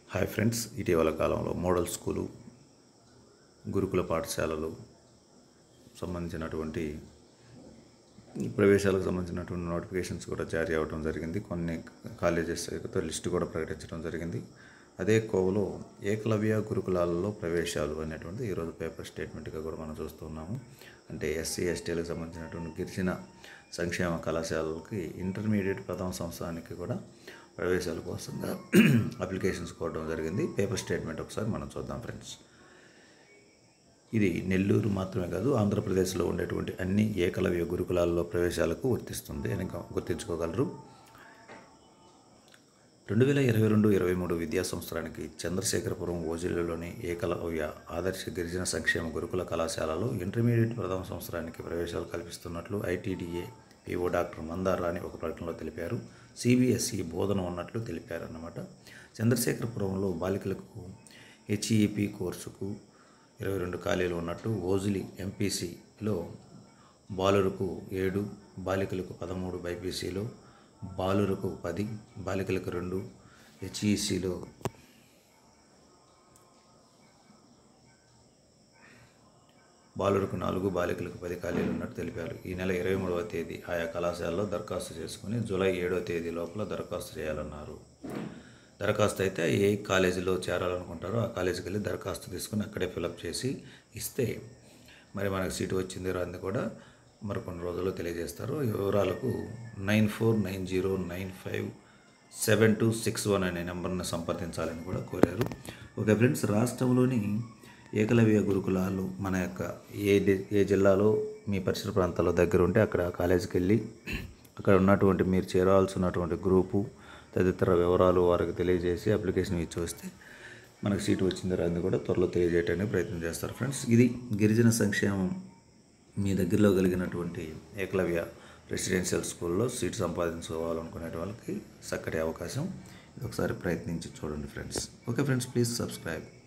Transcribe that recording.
hi friends ఇటీవల కాలంలో model school గురుకుల పాఠశాలలు సంబంధించినటువంటి ప్రవేశాలకు సంబంధించినటువంటి నోటిఫికేషన్స్ కూడా జారీ అవ్వడం జరిగింది కొన్ని కాలేజెస్ యొక్క లిస్ట్ కూడా ప్రకటించడం జరిగింది అదే కోవలో ఏకలవ్య గురుకులాలలో ప్రవేశాలు అనేటువంటి ఈరోజు పేపర్ స్టేట్మెంట్గా కూడా మనం చూస్తున్నాము అంటే ఎస్సీ ఎస్టీలకు సంబంధించినటువంటి గిరిజన సంక్షేమ కళాశాలలకి ఇంటర్మీడియట్ ప్రథమ సంవత్సరానికి కూడా ప్రవేశాల కోసంగా అప్లికేషన్స్ కోవడం జరిగింది పేపర్ స్టేట్మెంట్ ఒకసారి మనం చూద్దాం ఫ్రెండ్స్ ఇది నెల్లూరు మాత్రమే కాదు ఆంధ్రప్రదేశ్లో ఉండేటువంటి అన్ని ఏకలవ్య గురుకులాల్లో ప్రవేశాలకు వర్తిస్తుంది అని గ- గుర్తుంచుకోగలరు రెండు వేల ఇరవై రెండు ఇరవై మూడు విద్యా సంవత్సరానికి చంద్రశేఖరపురం ఓజిల్లులోని ఏకలవ్య ఆదర్శ గిరిజన సంక్షేమ గురుకుల కళాశాలలో ఇంటర్మీడియట్ ప్రథమ సంవత్సరానికి ప్రవేశాలు కల్పిస్తున్నట్లు ITDA PO doctor Mandar Rani ఒక ప్రకటనలో తెలిపారు సిబిఎస్ఈ బోధన ఉన్నట్లు తెలిపారు అన్నమాట చంద్రశేఖరపురంలో బాలికలకు హెచ్ఈపి కోర్సుకు ఇరవై రెండు ఖాళీలు ఉన్నట్టు ఓజిలి ఎంపీసీలో బాలురకు ఏడు బాలికలకు పదమూడు బైపీసీలో బాలురకు పది బాలికలకు రెండు హెచ్ఈసిలో బాలురకు నాలుగు బాలికలకు పది ఖాళీలు ఉన్నట్టు తెలిపారు ఈ నెల ఇరవై మూడవ తేదీ ఆయా కళాశాలలో దరఖాస్తు చేసుకుని జూలై ఏడవ తేదీ లోపల దరఖాస్తు చేయాలన్నారు దరఖాస్తు అయితే ఏ కాలేజీలో చేరాలనుకుంటారో ఆ కాలేజీకి వెళ్ళి దరఖాస్తు తీసుకుని అక్కడే ఫిలప్ చేసి ఇస్తే మరి మనకు సీటు వచ్చింది రాంది కూడా మరి కొన్ని రోజుల్లో తెలియజేస్తారు ఈ వివరాలకు nine four nine zero nine five seven two six one అనే నెంబర్ని సంప్రదించాలని కూడా కోరారు ఓకే ఫ్రెండ్స్ రాష్ట్రంలోని ఏకలవ్య గురుకులాలు మన యొక్క ఏ డి- ఏ జిల్లాలో మీ పరిసర ప్రాంతాల్లో దగ్గర ఉంటే అక్కడ ఆ కాలేజీకి వెళ్ళి అక్కడ ఉన్నటువంటి మీరు చేరవలసినటువంటి గ్రూపు తదితర వివరాలు వారికి తెలియజేసి అప్లికేషన్ ఇచ్చి వస్తే మనకు సీటు వచ్చింది రాంది కూడా త్వరలో తెలియజేయడానికి ప్రయత్నం చేస్తారు ఫ్రెండ్స్ ఇది గిరిజన సంక్షేమం మీ దగ్గరలో కలిగినటువంటి ఏకలవ్య రెసిడెన్షియల్ స్కూల్లో సీట్ సంపాదించుకోవాలనుకునే వాళ్ళకి చక్కటి అవకాశం ఇది ఒకసారి ప్రయత్నించి చూడండి friends okay friends please subscribe